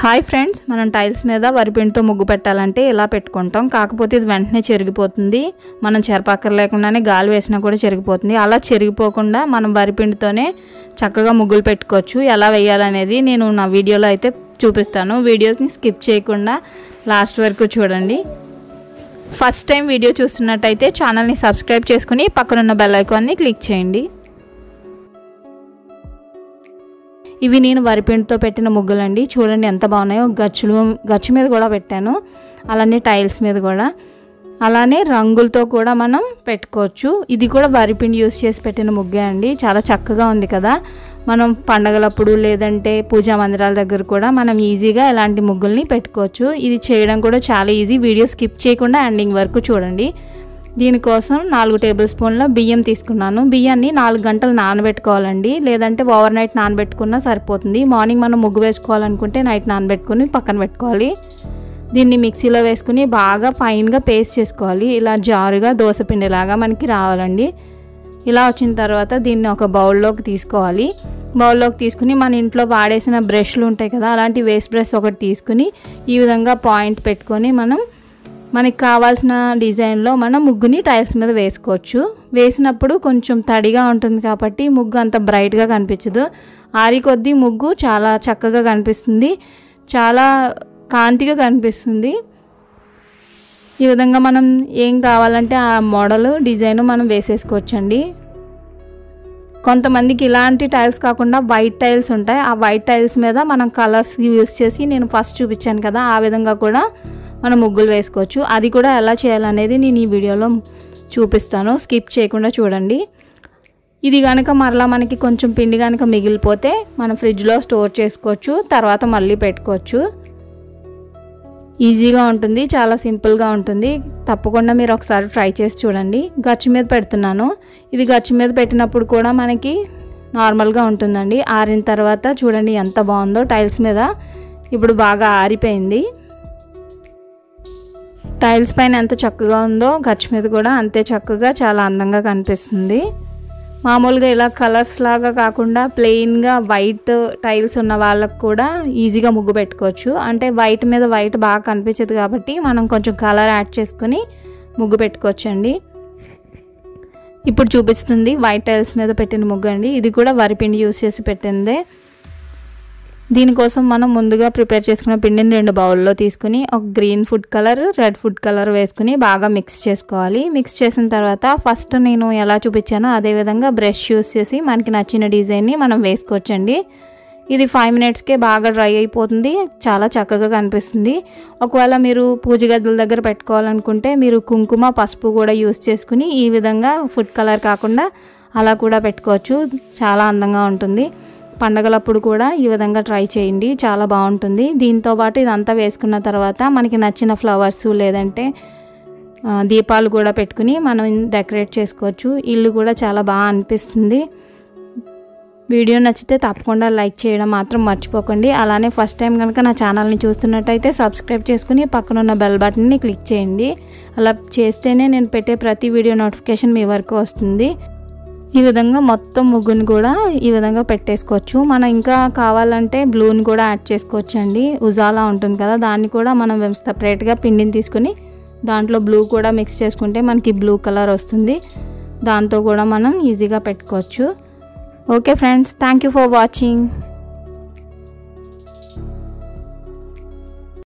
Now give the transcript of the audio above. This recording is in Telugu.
హాయ్ ఫ్రెండ్స్ మనం టైల్స్ మీద వరిపిండితో ముగ్గు పెట్టాలంటే ఇలా పెట్టుకుంటాం కాకపోతే ఇది వెంటనే చెరిగిపోతుంది మనం చెరపక్కర లేకుండానే గాలి వేసినా కూడా చెరిగిపోతుంది అలా చెరిగిపోకుండా మనం వరిపిండితోనే చక్కగా ముగ్గులు పెట్టుకోవచ్చు ఎలా వేయాలనేది నేను నా వీడియోలో అయితే చూపిస్తాను వీడియోస్ని స్కిప్ చేయకుండా లాస్ట్ వరకు చూడండి ఫస్ట్ టైం వీడియో చూస్తున్నట్టయితే ఛానల్ని సబ్స్క్రైబ్ చేసుకుని పక్కనున్న బెల్ ఐకాన్ని క్లిక్ చేయండి ఇవి నేను వరిపిండితో పెట్టిన ముగ్గులండి చూడండి ఎంత బాగున్నాయో గచ్చులు గచ్చు మీద కూడా పెట్టాను అలానే టైల్స్ మీద కూడా అలానే రంగులతో కూడా మనం పెట్టుకోవచ్చు ఇది కూడా వరిపిండి యూస్ చేసి పెట్టిన ముగ్గే అండి చాలా చక్కగా ఉంది కదా మనం పండగలప్పుడు లేదంటే పూజా మందిరాల దగ్గర కూడా మనం ఈజీగా ఇలాంటి ముగ్గుల్ని పెట్టుకోవచ్చు ఇది చేయడం కూడా చాలా ఈజీ వీడియో స్కిప్ చేయకుండా ఎండింగ్ వరకు చూడండి దీనికోసం నాలుగు టేబుల్ స్పూన్ల బియ్యం తీసుకున్నాను బియ్యాన్ని నాలుగు గంటలు నానబెట్టుకోవాలండి లేదంటే ఓవర్ నైట్ నానబెట్టుకున్నా సరిపోతుంది మార్నింగ్ మనం ముగ్గు వేసుకోవాలనుకుంటే నైట్ నానబెట్టుకుని పక్కన పెట్టుకోవాలి దీన్ని మిక్సీలో వేసుకుని బాగా ఫైన్గా పేస్ట్ చేసుకోవాలి ఇలా జారుగా దోశపిండిలాగా మనకి రావాలండి ఇలా వచ్చిన తర్వాత దీన్ని ఒక బౌల్లోకి తీసుకోవాలి బౌల్లోకి తీసుకుని మన ఇంట్లో వాడేసిన బ్రష్లు ఉంటాయి కదా అలాంటి వేస్ట్ బ్రష్ ఒకటి తీసుకుని ఈ విధంగా పాయింట్ పెట్టుకొని మనం మనకి కావాల్సిన డిజైన్లో మనం ముగ్గుని టైల్స్ మీద వేసుకోవచ్చు వేసినప్పుడు కొంచెం తడిగా ఉంటుంది కాబట్టి ముగ్గు అంత బ్రైట్గా కనిపించదు ఆరి కొద్దీ ముగ్గు చాలా చక్కగా కనిపిస్తుంది చాలా కాంతిగా కనిపిస్తుంది ఈ విధంగా మనం ఏం కావాలంటే ఆ మోడల్ డిజైన్ మనం వేసేసుకోవచ్చండి కొంతమందికి ఇలాంటి టైల్స్ కాకుండా వైట్ టైల్స్ ఉంటాయి ఆ వైట్ టైల్స్ మీద మనం కలర్స్ యూస్ చేసి నేను ఫస్ట్ చూపించాను కదా ఆ విధంగా కూడా మనం ముగ్గులు వేసుకోవచ్చు అది కూడా ఎలా చేయాలనేది నేను ఈ వీడియోలో చూపిస్తాను స్కిప్ చేయకుండా చూడండి ఇది కనుక మరలా మనకి కొంచెం పిండి కనుక మిగిలిపోతే మనం ఫ్రిడ్జ్లో స్టోర్ చేసుకోవచ్చు తర్వాత మళ్ళీ పెట్టుకోవచ్చు ఈజీగా ఉంటుంది చాలా సింపుల్గా ఉంటుంది తప్పకుండా మీరు ఒకసారి ట్రై చేసి చూడండి గచ్చు మీద పెడుతున్నాను ఇది గచ్చు మీద పెట్టినప్పుడు కూడా మనకి నార్మల్గా ఉంటుందండి ఆరిన తర్వాత చూడండి ఎంత బాగుందో టైల్స్ మీద ఇప్పుడు బాగా ఆరిపోయింది టైల్స్ పైన ఎంత చక్కగా ఉందో గచ్చు మీద కూడా అంతే చక్కగా చాలా అందంగా కనిపిస్తుంది మామూలుగా ఇలా కలర్స్ లాగా కాకుండా ప్లెయిన్గా వైట్ టైల్స్ ఉన్న వాళ్ళకు కూడా ఈజీగా ముగ్గు పెట్టుకోవచ్చు అంటే వైట్ మీద వైట్ బాగా కనిపించదు కాబట్టి మనం కొంచెం కలర్ యాడ్ చేసుకొని ముగ్గు పెట్టుకోవచ్చండి ఇప్పుడు చూపిస్తుంది వైట్ టైల్స్ మీద పెట్టిన ముగ్గు అండి ఇది కూడా వరిపిండి యూస్ చేసి పెట్టిందే దీనికోసం మనం ముందుగా ప్రిపేర్ చేసుకున్న పిండిని రెండు బౌల్లో తీసుకుని ఒక green food colour red food colour వేసుకుని బాగా మిక్స్ చేసుకోవాలి మిక్స్ చేసిన తర్వాత ఫస్ట్ నేను ఎలా చూపించానో అదేవిధంగా బ్రష్ యూస్ చేసి మనకి నచ్చిన డిజైన్ని మనం వేసుకోవచ్చండి ఇది ఫైవ్ మినిట్స్కే బాగా డ్రై అయిపోతుంది చాలా చక్కగా కనిపిస్తుంది ఒకవేళ మీరు పూజ గదుల దగ్గర పెట్టుకోవాలనుకుంటే మీరు కుంకుమ పసుపు కూడా యూస్ చేసుకుని ఈ విధంగా ఫుడ్ కలర్ కాకుండా అలా కూడా పెట్టుకోవచ్చు చాలా అందంగా ఉంటుంది పండగలప్పుడు కూడా ఈ విధంగా ట్రై చేయండి చాలా బాగుంటుంది దీంతో పాటు ఇదంతా వేసుకున్న తర్వాత మనకి నచ్చిన ఫ్లవర్స్ లేదంటే దీపాలు కూడా పెట్టుకుని మనం డెకరేట్ చేసుకోవచ్చు ఇల్లు కూడా చాలా బాగా అనిపిస్తుంది వీడియో నచ్చితే తప్పకుండా లైక్ చేయడం మాత్రం మర్చిపోకండి అలానే ఫస్ట్ టైం కనుక నా ఛానల్ని చూస్తున్నట్టయితే సబ్స్క్రైబ్ చేసుకుని పక్కన ఉన్న బెల్ బటన్ని క్లిక్ చేయండి అలా చేస్తేనే నేను పెట్టే ప్రతి వీడియో నోటిఫికేషన్ మీ వరకు వస్తుంది ఈ విధంగా మొత్తం ముగ్గుని కూడా ఈ విధంగా పెట్టేసుకోవచ్చు మనం ఇంకా కావాలంటే బ్లూని కూడా యాడ్ చేసుకోవచ్చు అండి ఉజాలా ఉంటుంది కదా దాన్ని కూడా మనం సపరేట్గా పిండిని తీసుకుని దాంట్లో బ్లూ కూడా మిక్స్ చేసుకుంటే మనకి బ్లూ కలర్ వస్తుంది దాంతో కూడా మనం ఈజీగా పెట్టుకోవచ్చు okay friends thank you for watching